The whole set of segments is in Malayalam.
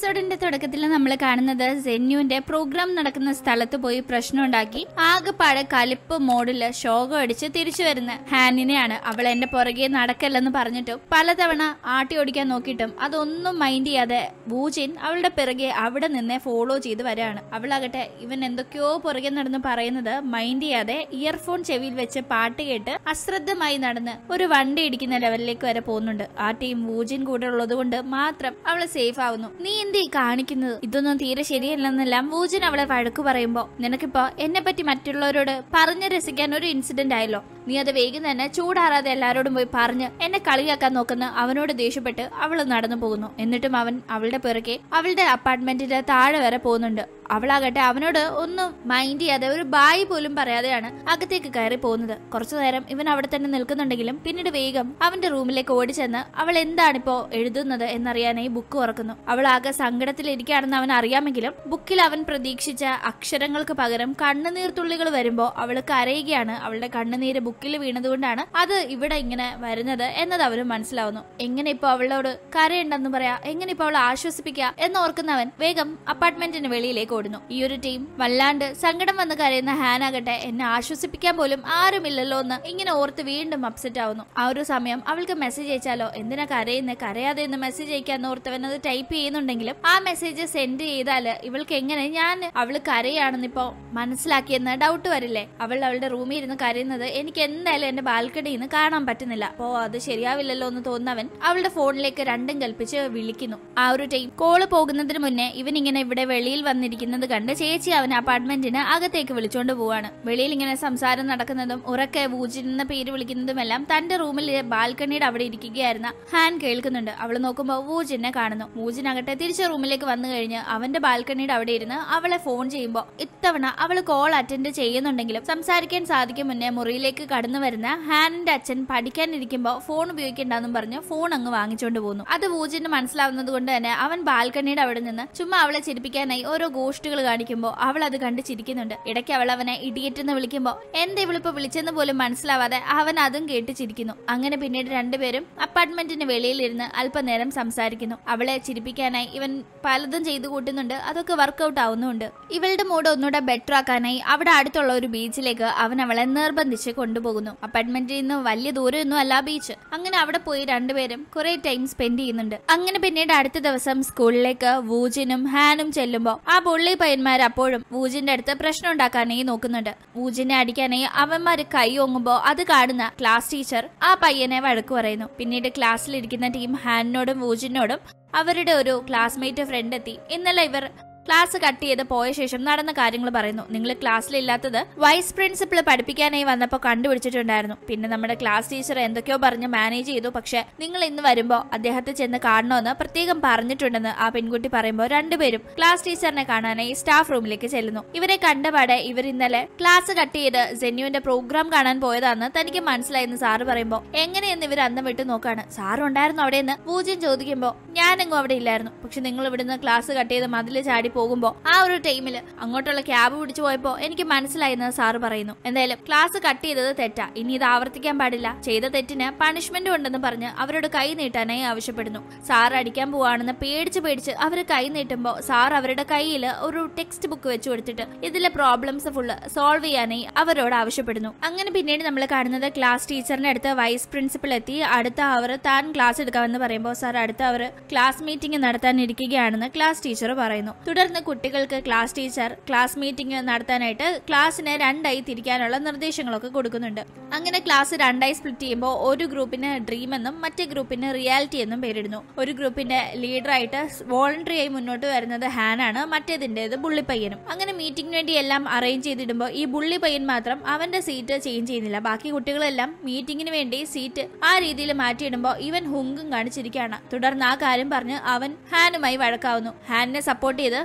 എപ്പിസോഡിന്റെ തുടക്കത്തിൽ നമ്മൾ കാണുന്നത് സെന്യുവിന്റെ പ്രോഗ്രാം നടക്കുന്ന സ്ഥലത്ത് പോയി പ്രശ്നമുണ്ടാക്കി ആകെപ്പാടെ കലിപ്പ് മോഡില് ശോകം അടിച്ച് തിരിച്ചു വരുന്ന ഹാനിനെയാണ് അവൾ എന്റെ പുറകെ നടക്കല്ലെന്ന് പറഞ്ഞിട്ടും പലതവണ ആട്ടി ഓടിക്കാൻ നോക്കിയിട്ടും അതൊന്നും മൈൻഡ് ചെയ്യാതെ ബൂജിൻ അവളുടെ പിറകെ അവിടെ നിന്നെ ഫോളോ ചെയ്ത് വരാണ് അവളാകട്ടെ ഇവൻ എന്തൊക്കെയോ പുറകെ നടന്ന് പറയുന്നത് മൈൻഡ് ചെയ്യാതെ ഇയർഫോൺ ചെവിയിൽ വെച്ച് പാട്ട് കേട്ട് അശ്രദ്ധമായി നടന്ന് ഒരു വണ്ടി ഇടിക്കുന്ന ലെവലിലേക്ക് വരെ പോകുന്നുണ്ട് ആ ടീം വൂജിൻ കൂടെ ഉള്ളത് കൊണ്ട് മാത്രം അവള് സേഫ് ആവുന്നു നീ എന്തീ കാണിക്കുന്നത് ഇതൊന്നും തീരെ ശരിയല്ലെന്നെല്ലാം വൂജിൻ അവളെ വഴക്കു പറയുമ്പോ നിനക്കിപ്പോ എന്നെ പറ്റി മറ്റുള്ളവരോട് പറഞ്ഞു രസിക്കാൻ ഒരു ഇൻസിഡന്റ് ആയല്ലോ നീ അത് വേഗം തന്നെ ചൂടാറാതെ എല്ലാരോടും പോയി പറഞ്ഞ് എന്നെ കളിയാക്കാൻ നോക്കുന്ന അവനോട് ദേഷ്യപ്പെട്ട് അവൾ നടന്നു പോകുന്നു എന്നിട്ടും അവൻ അവളുടെ പിറകെ അവളുടെ അപ്പാർട്ട്മെന്റിന്റെ താഴെ വരെ പോകുന്നുണ്ട് അവളാകട്ടെ അവനോട് ഒന്നും മൈൻഡ് ചെയ്യാതെ ഒരു ബായി പോലും പറയാതെയാണ് അകത്തേക്ക് കയറി പോകുന്നത് കുറച്ചു നേരം ഇവൻ അവിടെ തന്നെ നിൽക്കുന്നുണ്ടെങ്കിലും പിന്നീട് വേഗം അവന്റെ റൂമിലേക്ക് ഓടിച്ചെന്ന് അവൾ എന്താണിപ്പോ എഴുതുന്നത് എന്നറിയാനായി ബുക്ക് തുറക്കുന്നു അവൾ ആകെ സങ്കടത്തിലിരിക്കുകയാണെന്ന് അവൻ അറിയാമെങ്കിലും ബുക്കിൽ അവൻ പ്രതീക്ഷിച്ച അക്ഷരങ്ങൾക്ക് പകരം കണ്ണുനീർ തുള്ളികൾ വരുമ്പോ അവൾ കരയുകയാണ് അവളുടെ കണ്ണുനീര് ബുക്കിൽ വീണതുകൊണ്ടാണ് അത് ഇവിടെ ഇങ്ങനെ വരുന്നത് എന്നത് അവന് മനസ്സിലാവുന്നു എങ്ങനെ ഇപ്പൊ അവളോട് കരയുണ്ടെന്ന് പറയാ എങ്ങനെ ഇപ്പൊ അവളെ ആശ്വസിപ്പിക്കുക എന്നോർക്കുന്നവൻ വേഗം അപ്പാർട്ട്മെന്റിന് വെളിയിലേക്ക് ഓടുന്നു ഈ ഒരു ടീം വല്ലാണ്ട് സങ്കടം വന്ന് കരയുന്ന ഹാനാകട്ടെ എന്നെ ആശ്വസിപ്പിക്കാൻ പോലും ആരുമില്ലല്ലോ എന്ന് ഇങ്ങനെ ഓർത്ത് വീണ്ടും അപ്സെറ്റ് ആവുന്നു ആ ഒരു സമയം അവൾക്ക് മെസ്സേജ് അയച്ചാലോ എന്തിനാ കരയുന്നേ കരയാതെ എന്ന് മെസ്സേജ് അയക്കാൻ ഓർത്തവൻ അത് ടൈപ്പ് ചെയ്യുന്നുണ്ടെങ്കിലും ആ മെസ്സേജ് സെൻഡ് ചെയ്താല് ഇവൾക്ക് എങ്ങനെ ഞാൻ അവള് കരയാണെന്നിപ്പോ മനസ്സിലാക്കിയെന്ന് ഡൗട്ട് വരില്ലേ അവൾ അവളുടെ റൂമിൽ ഇരുന്ന് കരയുന്നത് എനിക്ക് എന്തായാലും എന്റെ ബാൽക്കണിയിൽ നിന്ന് കാണാൻ പറ്റുന്നില്ല അപ്പോ അത് ശരിയാവില്ലല്ലോ എന്ന് തോന്നുന്നവൻ അവളുടെ ഫോണിലേക്ക് രണ്ടും കൽപ്പിച്ച് വിളിക്കുന്നു ആ ഒരു ടൈം കോള് പോകുന്നതിന് മുന്നേ ഇവൻ ഇങ്ങനെ ഇവിടെ വെളിയിൽ വന്നിരിക്കുന്നത് കണ്ട് ചേച്ചി അവൻ അപ്പാർട്ട്മെന്റിന് അകത്തേക്ക് വിളിച്ചോണ്ട് പോവാണ് വെളിയിൽ ഇങ്ങനെ സംസാരം നടക്കുന്നതും ഉറക്കെ വൂജിൻ എന്ന പേര് വിളിക്കുന്നതുമെല്ലാം തന്റെ റൂമിലെ ബാൽക്കണിയുടെ അവിടെ ഇരിക്കുകയായിരുന്ന ഹാൻ കേൾക്കുന്നുണ്ട് അവൾ നോക്കുമ്പോൾ വൂജിനെ കാണുന്നു വൂജിനകട്ടെ തിരിച്ച് റൂമിലേക്ക് വന്നു കഴിഞ്ഞ് അവന്റെ ബാൽക്കണിയുടെ അവിടെ ഇരുന്ന് അവളെ ഫോൺ ചെയ്യുമ്പോൾ ഇത്തവണ അവൾ കോൾ അറ്റൻഡ് ചെയ്യുന്നുണ്ടെങ്കിലും സംസാരിക്കാൻ സാധിക്കും മുന്നേ മുറിയിലേക്ക് കടന്നു വരുന്ന ഹാനിന്റെ അച്ഛൻ പഠിക്കാനിരിക്കുമ്പോൾ ഫോൺ ഉപയോഗിക്കണ്ടെന്നും പറഞ്ഞ് ഫോൺ അങ്ങ് വാങ്ങിച്ചുകൊണ്ട് പോകുന്നു അത് വൂജിന് മനസ്സിലാവുന്നത് കൊണ്ട് തന്നെ അവൻ ബാൽക്കണിയുടെ അവിടെ നിന്ന് ചുമ്മാ അവളെ ചിരിപ്പിക്കാനായി ഓരോ ഗോഷ്ടുകൾ കാണിക്കുമ്പോൾ അവൾ അത് കണ്ട് ചിരിക്കുന്നുണ്ട് ഇടയ്ക്ക് അവൾ അവനെ ഇഡിയറ്റ് എന്ന് വിളിക്കുമ്പോൾ എന്താ ഇവളിപ്പോ വിളിച്ചെന്ന് പോലും മനസ്സിലാവാതെ അവൻ അതും കേട്ട് ചിരിക്കുന്നു അങ്ങനെ പിന്നീട് രണ്ടുപേരും അപ്പാർട്ട്മെന്റിന് വെളിയിലിരുന്ന് അല്പനേരം സംസാരിക്കുന്നു അവളെ ചിരിപ്പിക്കാനായി ഇവൻ പലതും ചെയ്തു കൂട്ടുന്നുണ്ട് അതൊക്കെ വർക്കൗട്ട് ആവുന്നുണ്ട് ഇവളുടെ മൂഡ് ഒന്നുകൂടെ ബെറ്റർ ആക്കാനായി അവിടെ അടുത്തുള്ള ഒരു ബീച്ചിലേക്ക് അവൻ അവളെ നിർബന്ധിച്ച് കൊണ്ടുപോകുന്നു അപ്പാർട്ട്മെന്റിൽ നിന്ന് വലിയ ദൂരമൊന്നും അല്ല ബീച്ച് അങ്ങനെ അവിടെ പോയി രണ്ടുപേരും കുറെ ടൈം സ്പെൻഡ് ചെയ്യുന്നുണ്ട് അങ്ങനെ പിന്നീട് അടുത്ത ദിവസം സ്കൂളിലേക്ക് വൂജിനും ഹാനും ചെല്ലുമ്പോൾ ആ പുള്ളി പയ്യന്മാർ അപ്പോഴും വൂജിന്റെ അടുത്ത് പ്രശ്നം ഉണ്ടാക്കാനായി നോക്കുന്നുണ്ട് വൂജിനെ അടിക്കാനായി അവന്മാര് കൈ ഓങ്ങുമ്പോ അത് കാണുന്ന ക്ലാസ് ടീച്ചർ ആ പയ്യനെ വഴക്ക് പറയുന്നു പിന്നീട് ക്ലാസ്സിലിരിക്കുന്ന ടീം ഹാനിനോടും വൂജിനോടും അവരുടെ ഒരു ക്ലാസ്മേറ്റ് ഫ്രണ്ട് എത്തി ഇന്നലെ ഇവർ ക്ലാസ് കട്ട് ചെയ്ത് പോയ ശേഷം നടന്ന കാര്യങ്ങൾ പറയുന്നു നിങ്ങൾ ക്ലാസ്സിലില്ലാത്തത് വൈസ് പ്രിൻസിപ്പൾ പഠിപ്പിക്കാനായി വന്നപ്പോൾ കണ്ടുപിടിച്ചിട്ടുണ്ടായിരുന്നു പിന്നെ നമ്മുടെ ക്ലാസ് ടീച്ചർ എന്തൊക്കെയോ പറഞ്ഞ് മാനേജ് ചെയ്തു പക്ഷെ നിങ്ങൾ ഇന്ന് വരുമ്പോൾ അദ്ദേഹത്തെ ചെന്ന് കാണണമെന്ന് പ്രത്യേകം പറഞ്ഞിട്ടുണ്ടെന്ന് ആ പെൺകുട്ടി പറയുമ്പോൾ രണ്ടുപേരും ക്ലാസ് ടീച്ചറിനെ കാണാനായി സ്റ്റാഫ് റൂമിലേക്ക് ചെല്ലുന്നു ഇവരെ കണ്ടപാടെ ഇവർ ഇന്നലെ ക്ലാസ് കട്ട് ചെയ്ത് ജെന്യുവിന്റെ പ്രോഗ്രാം കാണാൻ പോയതാണെന്ന് തനിക്ക് മനസ്സിലായെന്ന് സാറ് പറയുമ്പോൾ എങ്ങനെയെന്ന് ഇവർ അന്തം വിട്ട് നോക്കാണ് സാറ് ഉണ്ടായിരുന്നു അവിടെയെന്ന് പൂജ്യം ചോദിക്കുമ്പോൾ ഞാനെങ്ങും അവിടെ ഇല്ലായിരുന്നു പക്ഷെ നിങ്ങൾ ഇവിടുന്ന് ക്ലാസ് കട്ട് ചെയ്ത് മതിൽ ചാടി പോകുമ്പോൾ ആ ഒരു ടൈമിൽ അങ്ങോട്ടുള്ള ക്യാബ് പിടിച്ചു പോയപ്പോ എനിക്ക് മനസ്സിലായെന്ന് സാറ് പറയുന്നു എന്തായാലും ക്ലാസ് കട്ട് ചെയ്തത് തെറ്റാ ഇനി ഇത് ആവർത്തിക്കാൻ പാടില്ല ചെയ്ത തെറ്റിന് പണിഷ്മെന്റ് ഉണ്ടെന്ന് പറഞ്ഞ് അവരോട് കൈ നീട്ടാനായി ആവശ്യപ്പെടുന്നു സാർ അടിക്കാൻ പോവാണെന്ന് പേടിച്ച് പേടിച്ച് അവർ കൈ നീട്ടുമ്പോൾ സാർ അവരുടെ കയ്യിൽ ഒരു ടെക്സ്റ്റ് ബുക്ക് വെച്ച് കൊടുത്തിട്ട് ഇതിലെ പ്രോബ്ലംസ് ഫുള്ള് സോൾവ് ചെയ്യാനായി അവരോട് ആവശ്യപ്പെടുന്നു അങ്ങനെ പിന്നീട് നമ്മൾ കാണുന്നത് ക്ലാസ് ടീച്ചറിന്റെ അടുത്ത് വൈസ് പ്രിൻസിപ്പൾ എത്തി അടുത്ത അവർ താൻ ക്ലാസ് എടുക്കാമെന്ന് പറയുമ്പോൾ സാർ അടുത്ത അവർ ക്ലാസ് മീറ്റിംഗ് നടത്താനിരിക്കുകയാണെന്ന് ക്ലാസ് ടീച്ചർ പറയുന്നു തുടർന്ന് കുട്ടികൾക്ക് ക്ലാസ് ടീച്ചർ ക്ലാസ് മീറ്റിംഗ് നടത്താനായിട്ട് ക്ലാസ്സിനെ രണ്ടായി തിരിക്കാനുള്ള നിർദ്ദേശങ്ങളൊക്കെ കൊടുക്കുന്നുണ്ട് അങ്ങനെ ക്ലാസ് രണ്ടായി സ്പ്ലിറ്റ് ചെയ്യുമ്പോൾ ഒരു ഗ്രൂപ്പിന് ഡ്രീം എന്നും മറ്റേ ഗ്രൂപ്പിന് റിയാലിറ്റി എന്നും പേരിടുന്നു ഒരു ഗ്രൂപ്പിന്റെ ലീഡറായിട്ട് വോളണ്ടറി ആയി മുന്നോട്ട് വരുന്നത് ഹാനാണ് മറ്റേതിൻ്റെത് ബുള്ളിപ്പയ്യനും അങ്ങനെ മീറ്റിംഗിന് വേണ്ടി എല്ലാം അറേഞ്ച് ചെയ്തിടുമ്പോൾ ഈ ബുള്ളി പയ്യൻ മാത്രം അവന്റെ സീറ്റ് ചേഞ്ച് ചെയ്യുന്നില്ല ബാക്കി കുട്ടികളെല്ലാം മീറ്റിംഗിന് വേണ്ടി സീറ്റ് ആ രീതിയിൽ മാറ്റിയിടുമ്പോൾ ഇവൻ ഹുങ്കും കാണിച്ചിരിക്കുകയാണ് തുടർന്ന് ആ കാര്യം പറഞ്ഞ് അവൻ ഹാനുമായി വഴക്കാവുന്നു ഹാനിനെ സപ്പോർട്ട് ചെയ്ത്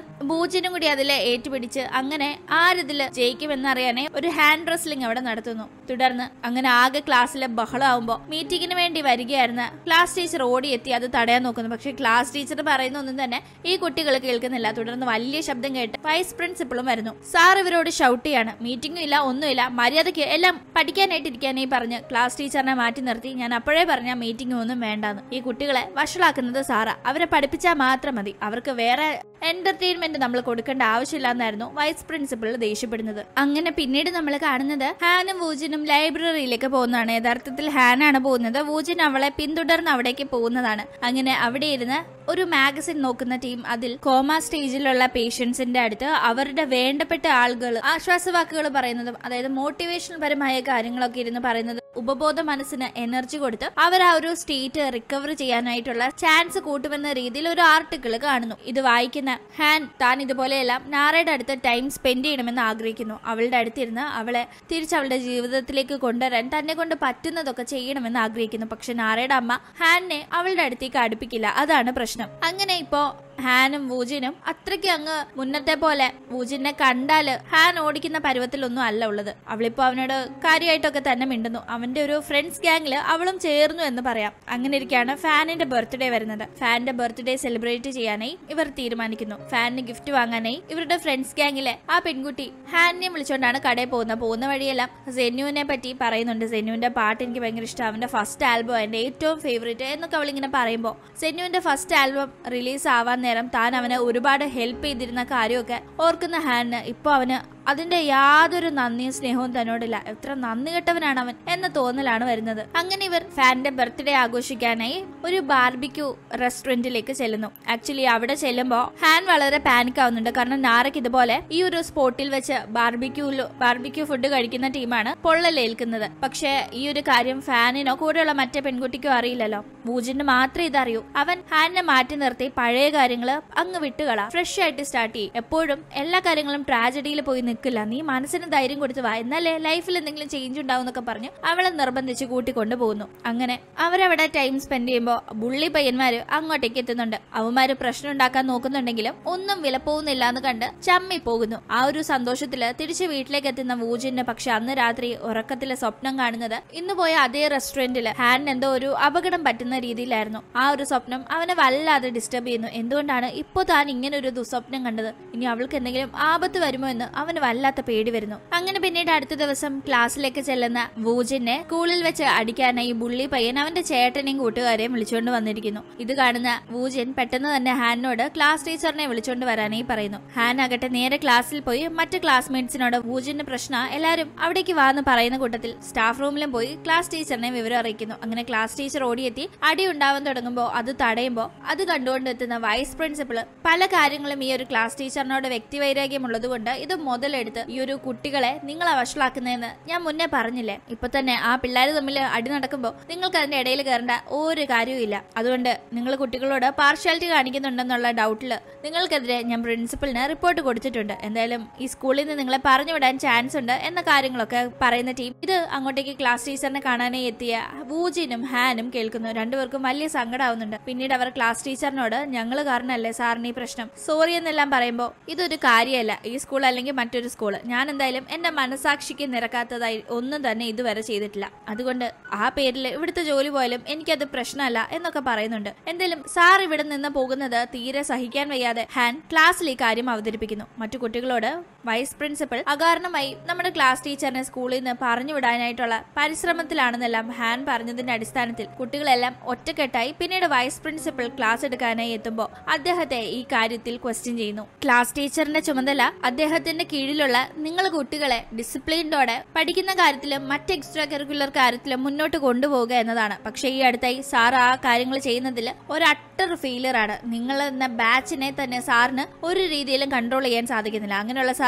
ബൂജിനും കൂടി അതിൽ ഏറ്റുപിടിച്ച് അങ്ങനെ ആരിതിൽ ജയിക്കുമെന്നറിയാനേ ഒരു ഹാൻഡ് റെസ്ലിംഗ് അവിടെ നടത്തുന്നു തുടർന്ന് അങ്ങനെ ആകെ ക്ലാസ്സിലെ ബഹളമാകുമ്പോ മീറ്റിംഗിന് വേണ്ടി വരികയായിരുന്ന ക്ലാസ് ടീച്ചർ ഓടിയെത്തി അത് തടയാൻ നോക്കുന്നു പക്ഷെ ക്ലാസ് ടീച്ചർ പറയുന്ന ഒന്നും തന്നെ ഈ കുട്ടികൾ കേൾക്കുന്നില്ല തുടർന്ന് വലിയ ശബ്ദം കേട്ട് വൈസ് പ്രിൻസിപ്പളും വരുന്നു സാർ ഇവരോട് ഷൗട്ട് ചെയ്യാണ് മീറ്റിംഗും ഇല്ല ഒന്നുമില്ല മര്യാദയ്ക്ക് എല്ലാം പഠിക്കാനായിട്ട് ഇരിക്കാനേ പറഞ്ഞ് ക്ലാസ് ടീച്ചറിനെ മാറ്റി നിർത്തി ഞാൻ അപ്പോഴേ പറഞ്ഞ മീറ്റിംഗ് ഒന്നും വേണ്ടാന്ന് ഈ കുട്ടികളെ വഷളാക്കുന്നത് സാറാ അവരെ പഠിപ്പിച്ചാൽ മാത്രം മതി അവർക്ക് വേറെ എന്റർടൈൻമെന്റ് നമ്മൾ കൊടുക്കേണ്ട ആവശ്യമില്ലാന്നായിരുന്നു വൈസ് പ്രിൻസിപ്പൾ ദേഷ്യപ്പെടുന്നത് അങ്ങനെ പിന്നീട് നമ്മൾ കാണുന്നത് ഹാനും വൂജിനും ലൈബ്രറിയിലേക്ക് പോകുന്നതാണ് യഥാർത്ഥത്തിൽ ഹാനാണ് പോകുന്നത് വൂജിൻ അവളെ പിന്തുടർന്ന് അവിടേക്ക് പോകുന്നതാണ് അങ്ങനെ അവിടെ ഇരുന്ന് ഒരു മാഗസിൻ നോക്കുന്ന ടീം അതിൽ കോമ സ്റ്റേജിലുള്ള പേഷ്യൻസിന്റെ അടുത്ത് അവരുടെ വേണ്ടപ്പെട്ട ആളുകൾ ആശ്വാസവാക്കുകൾ പറയുന്നതും അതായത് മോട്ടിവേഷൻ പരമായ കാര്യങ്ങളൊക്കെ ഇരുന്ന് പറയുന്നത് ഉപബോധ മനസ്സിന് എനർജി കൊടുത്ത് അവർ ആ ഒരു സ്റ്റേറ്റ് റിക്കവർ ചെയ്യാനായിട്ടുള്ള ചാൻസ് കൂട്ടുമെന്ന രീതിയിൽ ഒരു ആർട്ടിക്കിൾ കാണുന്നു ഇത് വായിക്കുന്ന ഹാൻ താൻ ഇതുപോലെയെല്ലാം നാറയുടെ അടുത്ത് ടൈം സ്പെൻഡ് ചെയ്യണമെന്ന് ആഗ്രഹിക്കുന്നു അവളുടെ അടുത്തിരുന്ന് അവളെ തിരിച്ച് അവളുടെ ജീവിതത്തിലേക്ക് കൊണ്ടുവരാൻ തന്നെ കൊണ്ട് പറ്റുന്നതൊക്കെ ചെയ്യണമെന്ന് ആഗ്രഹിക്കുന്നു പക്ഷെ നാറയുടെ അമ്മ ഹാനിനെ അവളുടെ അടുത്തേക്ക് അടുപ്പിക്കില്ല അതാണ് പ്രശ്നം അങ്ങനെ ഇപ്പോ ഹാനും വൂജിനും അത്രയ്ക്ക് അങ്ങ് മുന്നത്തെ പോലെ വൂജിനെ കണ്ടാല് ഹാൻ ഓടിക്കുന്ന പരുവത്തിലൊന്നും അല്ല ഉള്ളത് അവളിപ്പോ അവനോട് കാര്യമായിട്ടൊക്കെ തന്നെ മിണ്ടുന്നു അവന്റെ ഒരു ഫ്രണ്ട്സ് ഗ്യാങ്ങില് അവളും ചേർന്നു എന്ന് പറയാം അങ്ങനെ ഇരിക്കുകയാണ് ഫാനിന്റെ ബർത്ത്ഡേ വരുന്നത് ഫാനിന്റെ ബർത്ത്ഡേ സെലിബ്രേറ്റ് ചെയ്യാനായി ഇവർ തീരുമാനിക്കുന്നു ഫാനിന് ഗിഫ്റ്റ് വാങ്ങാനായി ഇവരുടെ ഫ്രണ്ട്സ് ഗ്യാങ്ങിലെ ആ പെൺകുട്ടി ഹാനിനെ വിളിച്ചുകൊണ്ടാണ് കടയിൽ പോകുന്നത് പോകുന്ന വഴിയെല്ലാം സെന്യുവിനെ പറ്റി പറയുന്നുണ്ട് സെന്യുവിന്റെ പാട്ട് എനിക്ക് ഭയങ്കര ഇഷ്ടം അവന്റെ ഫസ്റ്റ് ആൽബം എന്റെ ഏറ്റവും ഫേവറേറ്റ് എന്നൊക്കെ അവളിങ്ങനെ പറയുമ്പോൾ സെന്യുവിന്റെ ഫസ്റ്റ് ആൽബം റിലീസ് ആവാൻ നേരം താൻ അവനെ ഒരുപാട് ഹെൽപ്പ് ചെയ്തിരുന്ന കാര്യമൊക്കെ ഓർക്കുന്ന ഹാനിന് ഇപ്പൊ അവന് അതിന്റെ യാതൊരു നന്ദിയും സ്നേഹവും തന്നോടില്ല എത്ര നന്ദി കെട്ടവനാണ് അവൻ എന്ന തോന്നലാണ് വരുന്നത് അങ്ങനെ ഇവർ ഫാനിന്റെ ബർത്ത്ഡേ ആഘോഷിക്കാനായി ഒരു ബാർബിക്യൂ റെസ്റ്റോറന്റിലേക്ക് ചെല്ലുന്നു ആക്ച്വലി അവിടെ ചെല്ലുമ്പോൾ ഹാൻ വളരെ പാനിക് ആവുന്നുണ്ട് കാരണം നാരക്ക് ഇതുപോലെ ഈ ഒരു സ്പോട്ടിൽ വെച്ച് ബാർബിക്യൂലോ ബാർബിക്യൂ ഫുഡ് കഴിക്കുന്ന ടീമാണ് പൊള്ളലേൽക്കുന്നത് പക്ഷേ ഈ ഒരു കാര്യം ഫാനിനോ കൂടെയുള്ള മറ്റേ പെൺകുട്ടിക്കോ അറിയില്ലല്ലോ ബൂജിന് മാത്രമേ ഇതറിയൂ അവൻ ഹാനിനെ മാറ്റി നിർത്തി പഴയ കാര്യങ്ങൾ അങ്ങ് വിട്ടുകളാ ഫ്രഷ് ആയിട്ട് സ്റ്റാർട്ട് ചെയ്യും എപ്പോഴും എല്ലാ കാര്യങ്ങളും ട്രാജഡിയിൽ പോയി നിൽക്കില്ല നീ മനസ്സിന് ധൈര്യം കൊടുത്ത് വാ എന്നാലേ ലൈഫിൽ എന്തെങ്കിലും ചേഞ്ച് ഉണ്ടാവും എന്നൊക്കെ പറഞ്ഞ് അവളെ നിർബന്ധിച്ച് കൂട്ടിക്കൊണ്ടു പോകുന്നു അങ്ങനെ അവരവിടെ ടൈം സ്പെൻഡ് ചെയ്യുമ്പോൾ ബുള്ളി പയ്യന്മാര് അങ്ങോട്ടേക്ക് എത്തുന്നുണ്ട് അവന്മാര് പ്രശ്നം ഉണ്ടാക്കാൻ നോക്കുന്നുണ്ടെങ്കിലും ഒന്നും വിലപ്പോകുന്നില്ല എന്ന് കണ്ട് ചമ്മി പോകുന്നു ആ ഒരു സന്തോഷത്തില് തിരിച്ച് വീട്ടിലേക്ക് എത്തുന്ന വൂജിന് പക്ഷെ അന്ന് രാത്രി ഉറക്കത്തിലെ സ്വപ്നം കാണുന്നത് ഇന്ന് പോയ അതേ റെസ്റ്റോറന്റില് ഹാനിന് എന്തോ ഒരു അപകടം പറ്റുന്ന രീതിയിലായിരുന്നു ആ ഒരു സ്വപ്നം അവനെ വല്ലാതെ ഡിസ്റ്റർബ് ചെയ്യുന്നു എന്തുകൊണ്ടാണ് ഇപ്പോ താൻ ഇങ്ങനെ ഒരു ദുസ്വപ്നം കണ്ടത് ഇനി അവൾക്ക് എന്തെങ്കിലും ആപത്ത് വരുമോ എന്ന് അവന് വല്ലാത്ത പേടി വരുന്നു അങ്ങനെ പിന്നീട് അടുത്ത ദിവസം ക്ലാസ്സിലേക്ക് ചെല്ലുന്ന വൂജിനെ സ്കൂളിൽ വെച്ച് അടിക്കാനായി ബുള്ളി പയ്യൻ അവന്റെ ചേട്ടനെയും കൂട്ടുകാരെയും വിളിച്ചുകൊണ്ട് വന്നിരിക്കുന്നു ഇത് കാണുന്ന വൂജിൻ പെട്ടെന്ന് തന്നെ ഹാനിനോട് ക്ലാസ് ടീച്ചറിനെ വിളിച്ചുകൊണ്ട് വരാനായി പറയുന്നു ഹാൻ ആകട്ടെ നേരെ ക്ലാസ്സിൽ പോയി മറ്റ് ക്ലാസ്മേറ്റ്സിനോട് വൂജിന്റെ പ്രശ്ന എല്ലാവരും അവിടേക്ക് വാന്ന് പറയുന്ന കൂട്ടത്തിൽ സ്റ്റാഫ് റൂമിലും പോയി ക്ലാസ് ടീച്ചറിനെ വിവരം അറിയിക്കുന്നു അങ്ങനെ ക്ലാസ് ടീച്ചർ ഓടിയെത്തി അടി ഉണ്ടാവാൻ തുടങ്ങുമ്പോൾ അത് തടയുമ്പോൾ അത് കണ്ടുകൊണ്ട് എത്തുന്ന വൈസ് പ്രിൻസിപ്പൾ പല കാര്യങ്ങളും ഈ ഒരു ക്ലാസ് ടീച്ചറിനോട് വ്യക്തിവൈരാഗ്യം ഉള്ളതുകൊണ്ട് ഇത് മുതലെടുത്ത് ഈ ഒരു കുട്ടികളെ നിങ്ങളെ വഷളാക്കുന്നതെന്ന് ഞാൻ മുന്നേ പറഞ്ഞില്ലേ ഇപ്പൊ തന്നെ ആ പിള്ളേർ തമ്മിൽ അടി നടക്കുമ്പോൾ നിങ്ങൾക്ക് അതിന്റെ ഇടയിൽ കയറേണ്ട ഒരു കാര്യവും ഇല്ല അതുകൊണ്ട് നിങ്ങൾ കുട്ടികളോട് പാർഷ്യാലിറ്റി കാണിക്കുന്നുണ്ടെന്നുള്ള ഡൗട്ടിൽ നിങ്ങൾക്കെതിരെ ഞാൻ പ്രിൻസിപ്പലിന് റിപ്പോർട്ട് കൊടുത്തിട്ടുണ്ട് എന്തായാലും ഈ സ്കൂളിൽ നിന്ന് നിങ്ങളെ പറഞ്ഞു വിടാൻ ചാൻസ് ഉണ്ട് എന്ന കാര്യങ്ങളൊക്കെ പറയുന്ന ടീം ഇത് അങ്ങോട്ടേക്ക് ക്ലാസ് ടീച്ചറിനെ കാണാനായി എത്തിയ വൂജിനും ഹാനും കേൾക്കുന്നു രണ്ടുപേർക്കും വലിയ സങ്കടമാവുന്നുണ്ട് പിന്നീട് അവർ ക്ലാസ് ടീച്ചറിനോട് ഞങ്ങൾ കാരണമല്ലേ സാറിന് ഈ പ്രശ്നം സോറി എന്നെല്ലാം പറയുമ്പോൾ ഇതൊരു കാര്യമല്ല ഈ സ്കൂൾ അല്ലെങ്കിൽ മറ്റൊരു സ്കൂൾ ഞാൻ എന്തായാലും എന്റെ മനസാക്ഷിക്ക് നിരക്കാത്തതായി ഒന്നും തന്നെ ഇതുവരെ ചെയ്തിട്ടില്ല അതുകൊണ്ട് ആ പേരിൽ ഇവിടുത്തെ ജോലി പോയാലും എനിക്കത് പ്രശ്നമല്ല എന്നൊക്കെ പറയുന്നുണ്ട് എന്തായാലും സാർ ഇവിടെ നിന്ന് പോകുന്നത് തീരെ സഹിക്കാൻ വയ്യാതെ ഹാൻ ക്ലാസ്സിൽ ഈ കാര്യം അവതരിപ്പിക്കുന്നു മറ്റു കുട്ടികളോട് വൈസ് പ്രിൻസിപ്പൽ അകാരണമായി നമ്മുടെ ക്ലാസ് ടീച്ചറിനെ സ്കൂളിൽ നിന്ന് പറഞ്ഞു വിടാനായിട്ടുള്ള പരിശ്രമത്തിലാണെന്നെല്ലാം ഹാൻ പറഞ്ഞതിന്റെ അടിസ്ഥാനത്തിൽ കുട്ടികളെല്ലാം ഒറ്റക്കെട്ടായി പിന്നീട് വൈസ് പ്രിൻസിപ്പൽ ക്ലാസ് എടുക്കാനായി എത്തുമ്പോൾ അദ്ദേഹത്തെ ഈ കാര്യത്തിൽ ക്വസ്റ്റ്യൻ ചെയ്യുന്നു ക്ലാസ് ടീച്ചറിന്റെ ചുമതല അദ്ദേഹത്തിന്റെ കീഴിലുള്ള നിങ്ങൾ കുട്ടികളെ ഡിസിപ്ലിൻഡോടെ പഠിക്കുന്ന കാര്യത്തിലും മറ്റ് എക്സ്ട്രാ കരിക്കുലർ കാര്യത്തിലും മുന്നോട്ട് കൊണ്ടുപോകുക എന്നതാണ് പക്ഷേ ഈ അടുത്തായി സാർ ആ കാര്യങ്ങൾ ചെയ്യുന്നതിൽ ഒരു അട്ടർ ഫെയിലർ ആണ് നിങ്ങൾ എന്ന ബാച്ചിനെ തന്നെ സാറിന് ഒരു രീതിയിലും കൺട്രോൾ ചെയ്യാൻ സാധിക്കുന്നില്ല അങ്ങനെയുള്ള സാർ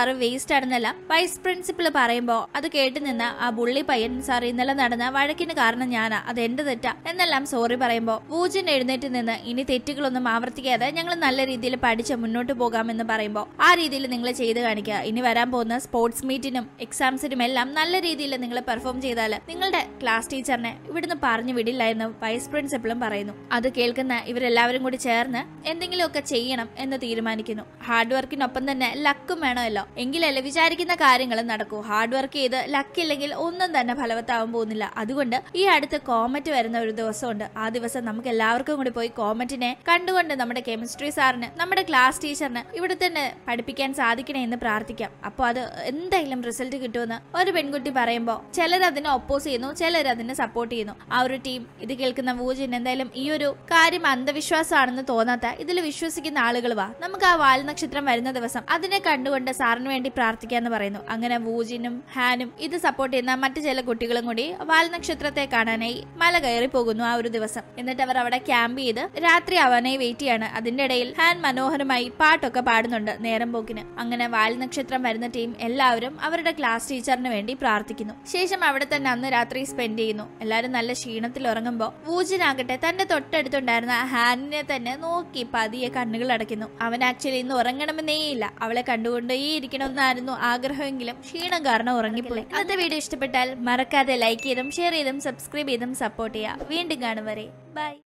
സാറ് വേസ്റ്റ് ആണെന്നല്ല വൈസ് പ്രിൻസിപ്പൽ പറയുമ്പോ അത് കേട്ട് നിന്ന ആ ബുള്ളി പയ്യൻ സാർ ഇന്നലെ നടന്ന വഴക്കിന് കാരണം ഞാനാ അത് എന്റെ തെറ്റാ എന്നെല്ലാം സോറി പറയുമ്പോ വൂജൻ എഴുന്നേറ്റ് നിന്ന് ഇനി തെറ്റുകളൊന്നും ആവർത്തിക്കാതെ ഞങ്ങൾ നല്ല രീതിയിൽ പഠിച്ച് മുന്നോട്ട് പോകാമെന്ന് പറയുമ്പോ ആ രീതിയിൽ നിങ്ങൾ ചെയ്ത് കാണിക്കുക ഇനി വരാൻ പോകുന്ന സ്പോർട്സ് മീറ്റിനും എക്സാംസിനും എല്ലാം നല്ല രീതിയിൽ നിങ്ങൾ പെർഫോം ചെയ്താൽ നിങ്ങളുടെ ക്ലാസ് ടീച്ചറിനെ ഇവിടുന്ന് പറഞ്ഞു വിടില്ല എന്ന് വൈസ് പ്രിൻസിപ്പളും പറയുന്നു അത് കേൾക്കുന്ന ഇവരെല്ലാവരും കൂടി ചേർന്ന് എന്തെങ്കിലുമൊക്കെ ചെയ്യണം എന്ന് തീരുമാനിക്കുന്നു ഹാർഡ് വർക്കിനൊപ്പം തന്നെ ലക്കും വേണമല്ലോ എങ്കിലല്ലേ വിചാരിക്കുന്ന കാര്യങ്ങൾ നടക്കൂ ഹാർഡ് വർക്ക് ചെയ്ത് ലക്കില്ലെങ്കിൽ ഒന്നും തന്നെ ഫലവത്താവാൻ പോകുന്നില്ല അതുകൊണ്ട് ഈ അടുത്ത് കോമറ്റ് വരുന്ന ഒരു ദിവസമുണ്ട് ആ ദിവസം നമുക്ക് എല്ലാവർക്കും കൂടി പോയി കോമറ്റിനെ കണ്ടുകൊണ്ട് നമ്മുടെ കെമിസ്ട്രി സാറിന് നമ്മുടെ ക്ലാസ് ടീച്ചറിന് ഇവിടെ തന്നെ പഠിപ്പിക്കാൻ സാധിക്കണേ എന്ന് പ്രാർത്ഥിക്കാം അപ്പോൾ അത് എന്തായാലും റിസൾട്ട് കിട്ടുമെന്ന് ഒരു പെൺകുട്ടി പറയുമ്പോൾ ചിലർ അതിനെ ഒപ്പോസ് ചെയ്യുന്നു ചിലർ അതിനെ സപ്പോർട്ട് ചെയ്യുന്നു ആ ഒരു ടീം ഇത് കേൾക്കുന്ന വൂജിൻ എന്തായാലും ഈ ഒരു കാര്യം അന്ധവിശ്വാസമാണെന്ന് തോന്നാത്ത ഇതിൽ വിശ്വസിക്കുന്ന ആളുകൾ വാ നമുക്ക് ആ വാൽ നക്ഷത്രം വരുന്ന ദിവസം അതിനെ കണ്ടുകൊണ്ട് സാറിന് വേണ്ടി പ്രാർത്ഥിക്കാന്ന് പറയുന്നു അങ്ങനെ വൂജിനും ഹാനും ഇത് സപ്പോർട്ട് ചെയ്യുന്ന മറ്റു ചില കുട്ടികളും കൂടി വാൽ നക്ഷത്രത്തെ കാണാനായി മല കയറി പോകുന്നു ആ ഒരു ദിവസം എന്നിട്ട് അവർ അവിടെ ക്യാമ്പ് ചെയ്ത് രാത്രി ആവാനായി വെയിറ്റ് ചെയ്യാണ് അതിന്റെ ഇടയിൽ ഹാൻ മനോഹരമായി പാട്ടൊക്കെ പാടുന്നുണ്ട് നേരം പോക്കിന് അങ്ങനെ വാൽ നക്ഷത്രം വരുന്ന ടീം എല്ലാവരും അവരുടെ ക്ലാസ് ടീച്ചറിന് വേണ്ടി പ്രാർത്ഥിക്കുന്നു ശേഷം അവിടെ തന്നെ അന്ന് രാത്രി സ്പെൻഡ് ചെയ്യുന്നു എല്ലാവരും നല്ല ക്ഷീണത്തിൽ ഉറങ്ങുമ്പോൾ വൂജിനാകട്ടെ തന്റെ തൊട്ടടുത്തുണ്ടായിരുന്ന ഹാനിനെ തന്നെ നോക്കി പതിയെ കണ്ണുകൾ അടയ്ക്കുന്നു അവൻ ആക്ച്വലി ഇന്ന് ഉറങ്ങണമെന്നേ ഇല്ല അവളെ കണ്ടുകൊണ്ടേ ഇരിക്കണമെന്നായിരുന്നു ആഗ്രഹമെങ്കിലും ക്ഷീണം കാരണം ഉറങ്ങിപ്പോയി ഇന്നത്തെ വീഡിയോ ഇഷ്ടപ്പെട്ടാൽ മറക്കാതെ ലൈക്ക് ചെയ്തും ഷെയർ ചെയ്തും സബ്സ്ക്രൈബ് ചെയ്തും സപ്പോർട്ട് ചെയ്യുക വീണ്ടും കാണും വരെ ബൈ